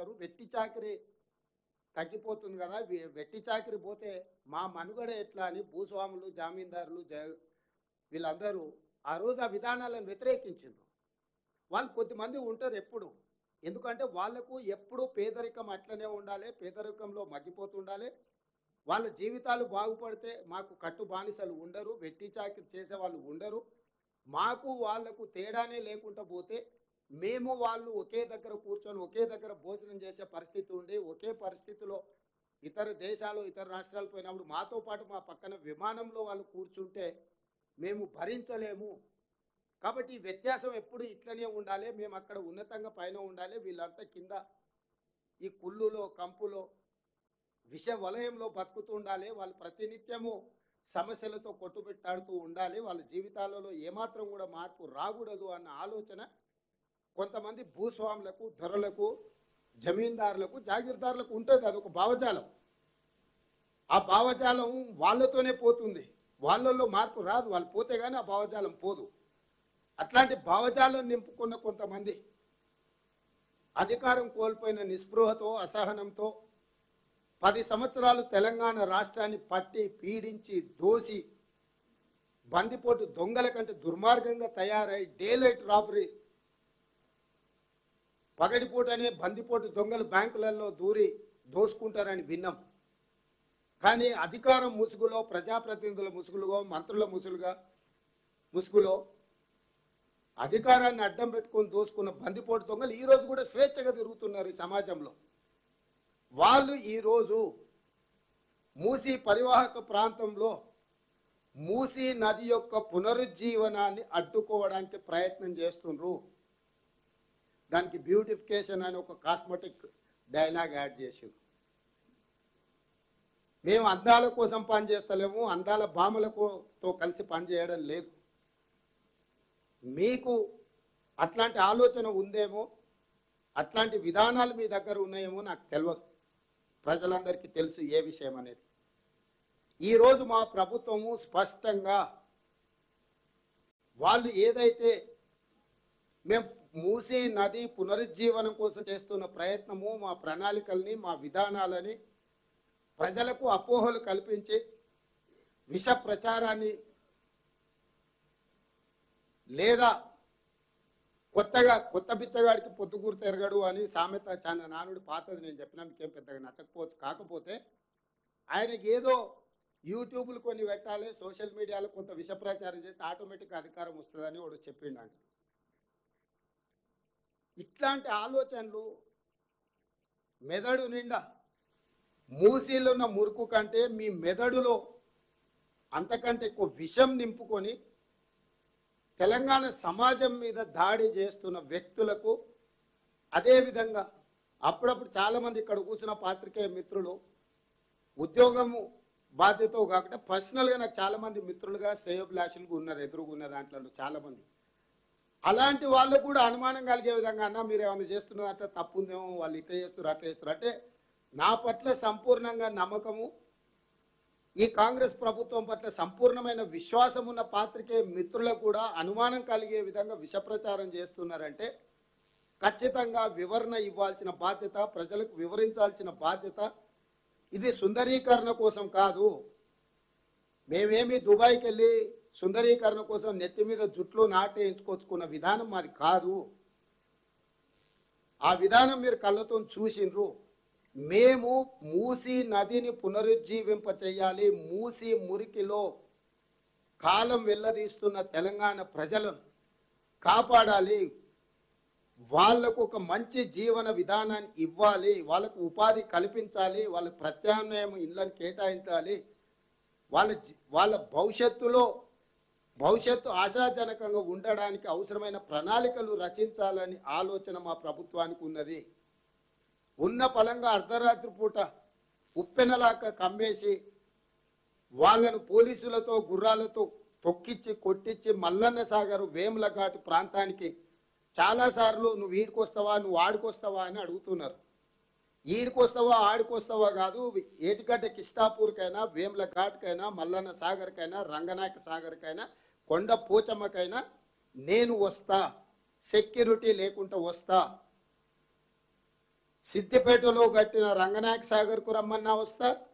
ఉంటారు వెట్టి చాకరీ తగ్గిపోతుంది కదా వీ- వెట్టి చాకరీ పోతే మా మనుగడ ఎట్లా అని భూస్వాములు జామీందారులు జ వీళ్ళందరూ ఆ రోజు ఆ విధానాలను వ్యతిరేకించారు వాళ్ళు కొద్దిమంది ఉంటారు ఎప్పుడు ఎందుకంటే వాళ్ళకు ఎప్పుడు పేదరికం అట్లనే ఉండాలి పేదరికంలో మగ్గిపోతుండాలి వాళ్ళ జీవితాలు బాగుపడితే మాకు కట్టు బానిసలు ఉండరు వెట్టి చాకరీ చేసే వాళ్ళు ఉండరు మాకు వాళ్ళకు తేడానే లేకుండా పోతే మేము వాళ్ళు ఒకే దగ్గర కూర్చొని ఒకే దగ్గర భోజనం చేసే పరిస్థితి ఉండి ఒకే పరిస్థితిలో ఇతర దేశాలు ఇతర రాష్ట్రాలు పోయినప్పుడు మాతో పాటు మా పక్కన విమానంలో వాళ్ళు కూర్చుంటే మేము భరించలేము కాబట్టి ఈ వ్యత్యాసం ఎప్పుడు ఇట్లనే ఉండాలి మేము అక్కడ ఉన్నతంగా పైన ఉండాలి వీళ్ళంతా కింద ఈ కుళ్ళులో కంపులో విష వలయంలో బతుకుతూ ఉండాలి వాళ్ళు ప్రతినిత్యము సమస్యలతో కొట్టుబెట్టాడుతూ ఉండాలి వాళ్ళ జీవితాలలో ఏమాత్రం కూడా మార్పు రాకూడదు అన్న ఆలోచన కొంతమంది భూస్వాములకు ధరలకు జమీందారులకు జాగీర్దారులకు ఉంటుంది అది ఒక భావజాలం ఆ భావజాలం వాళ్ళతోనే పోతుంది వాళ్ళల్లో మార్పు రాదు వాళ్ళు పోతే కానీ ఆ భావజాలం పోదు అట్లాంటి భావజాలం నింపుకున్న కొంతమంది అధికారం కోల్పోయిన నిస్పృహతో అసహనంతో పది సంవత్సరాలు తెలంగాణ రాష్ట్రాన్ని పట్టి పీడించి దోసి బందిపోటు దొంగల కంటే దుర్మార్గంగా తయారై డేలైట్ రాబరీస్ పగటిపూటనే బందిపోటు దొంగలు బ్యాంకులలో దూరి దోసుకుంటారని విన్నాం కానీ అధికారం ముసుగులో ప్రజాప్రతినిధుల ముసుగులో మంత్రుల ముసుగులుగా ముసుగులో అధికారాన్ని అడ్డం పెట్టుకొని దోసుకున్న బందిపోటు దొంగలు ఈ రోజు కూడా స్వేచ్ఛగా తిరుగుతున్నారు ఈ సమాజంలో వాళ్ళు ఈరోజు మూసీ పరివాహక ప్రాంతంలో మూసీ నది యొక్క పునరుజ్జీవనాన్ని అడ్డుకోవడానికి ప్రయత్నం చేస్తుండ్రు దానికి బ్యూటిఫికేషన్ అని ఒక కాస్మెటిక్ డైలాగ్ యాడ్ చేసిండ్రు మేము అందాల కోసం పనిచేస్తలేము అందాల భామలతో కలిసి పనిచేయడం లేదు మీకు అట్లాంటి ఆలోచన ఉందేమో అట్లాంటి విధానాలు మీ దగ్గర ఉన్నాయేమో నాకు తెలియదు ప్రజలందరికీ తెలుసు ఏ విషయం అనేది ఈరోజు మా ప్రభుత్వము స్పష్టంగా వాళ్ళు ఏదైతే మేము మూసీ నది పునరుజ్జీవనం కోసం చేస్తున్న ప్రయత్నము మా ప్రణాళికల్ని మా విధానాలని ప్రజలకు అపోహలు కల్పించి విష ప్రచారాన్ని లేదా కొత్తగా కొత్త బిచ్చగాడికి పొద్దుగూరు తిరగడు అని సామెత చాలా నానుడు పాతది నేను చెప్పినా మీకేం పెద్దగా నచ్చకపోవచ్చు కాకపోతే ఆయనకి ఏదో యూట్యూబ్లు కొన్ని పెట్టాలి సోషల్ మీడియాలో కొంత విష ప్రచారం చేస్తే ఆటోమేటిక్ అధికారం వస్తుందని వాడు చెప్పిండంట ఇట్లాంటి ఆలోచనలు మెదడు నిండా మూసీలున్న మురుకు కంటే మీ మెదడులో అంతకంటే ఎక్కువ విషం నింపుకొని తెలంగాణ సమాజం మీద దాడి చేస్తున్న వ్యక్తులకు అదేవిధంగా అప్పుడప్పుడు చాలామంది ఇక్కడ కూర్చున్న పాత్రికేయ మిత్రులు ఉద్యోగము బాధ్యత కాకుండా పర్సనల్గా నాకు చాలామంది మిత్రులుగా శ్రేయోభిలాషులుగా ఉన్నారు ఎదురుగా ఉన్న దాంట్లో చాలామంది అలాంటి వాళ్ళకు కూడా అనుమానం కలిగే విధంగా అన్న మీరు ఏమైనా చేస్తున్నారు అంటే తప్పు ఉందేమో వాళ్ళు ఇట్లా చేస్తారు అట్లా చేస్తారు అంటే నా పట్ల సంపూర్ణంగా నమ్మకము ఈ కాంగ్రెస్ ప్రభుత్వం పట్ల సంపూర్ణమైన విశ్వాసం ఉన్న పాత్రికే మిత్రులకు కూడా అనుమానం కలిగే విధంగా విషప్రచారం చేస్తున్నారంటే ఖచ్చితంగా వివరణ ఇవ్వాల్సిన బాధ్యత ప్రజలకు వివరించాల్సిన బాధ్యత ఇది సుందరీకరణ కోసం కాదు మేమేమి దుబాయ్కి వెళ్ళి సుందరీకరణ కోసం నెత్తి మీద జుట్లు నాటేయించుకొచ్చుకున్న విధానం మాది కాదు ఆ విధానం మీరు కళ్ళతో చూసిండ్రు మేము మూసి నదిని పునరుజ్జీవింప చేయాలి మూసి మురికిలో కాలం వెళ్ళదీస్తున్న తెలంగాణ ప్రజలను కాపాడాలి వాళ్లకు ఒక మంచి జీవన విధానాన్ని ఇవ్వాలి వాళ్ళకు ఉపాధి కల్పించాలి వాళ్ళ ప్రత్యామ్నాయం ఇళ్ళని కేటాయించాలి వాళ్ళ జీ- వాళ్ళ భవిష్యత్తులో భవిష్యత్తు ఆశాజనకంగా ఉండడానికి అవసరమైన ప్రణాళికలు రచించాలని ఆలోచన మా ప్రభుత్వానికి ఉన్నది ఉన్న పలంగా అర్ధరాత్రి పూట ఉప్పెనలాక కమ్మేసి వాళ్ళను పోలీసులతో గుర్రాలతో తొక్కిచ్చి కొట్టించి మల్లన్న సాగర్ వేముల ఘాటు ప్రాంతానికి చాలాసార్లు నువ్వు ఈడికొస్తావా నువ్వు ఆడికొస్తావా అని అడుగుతున్నారు ఈడికొస్తావా ఆడికొస్తావా కాదు ఏటిగడ్డ కిష్టాపూర్కైనా వేముల ఘాట్కైనా మల్లన్న సాగర్కైనా రంగనాయక సాగర్కైనా కొండ పోచమ్మకైనా నేను వస్తా సెక్యూరిటీ లేకుండా వస్తా సిద్దిపేటలో కట్టిన రంగనాయక సాగర్కు రమ్మన్నా వస్తా